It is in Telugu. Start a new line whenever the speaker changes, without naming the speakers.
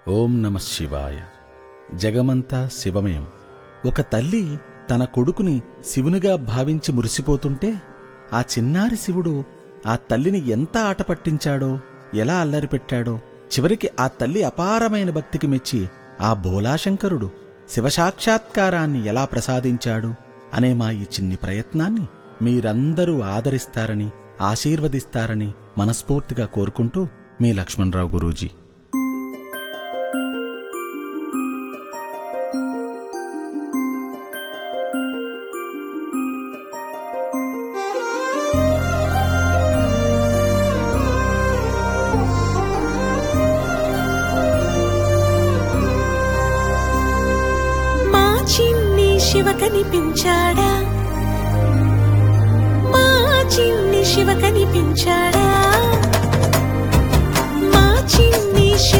ఓం నమ శివాయ జగమంతా శివమయం ఒక తల్లి తన కొడుకుని శివునిగా భావించి మురిసిపోతుంటే ఆ చిన్నారి శివుడు ఆ తల్లిని ఎంత ఆట పట్టించాడో ఎలా అల్లరి పెట్టాడో చివరికి ఆ తల్లి అపారమైన భక్తికి మెచ్చి ఆ భోలాశంకరుడు శివసాక్షాత్కారాన్ని ఎలా ప్రసాదించాడు అనే మా ఈ చిన్ని ప్రయత్నాన్ని మీరందరూ ఆదరిస్తారని ఆశీర్వదిస్తారని మనస్ఫూర్తిగా కోరుకుంటూ మీ లక్ష్మణరావు గురూజీ
మా చిన్ని శివ కనిపించాడా మా చిన్ని శివ కనిపించాడా మా చిన్ని శివ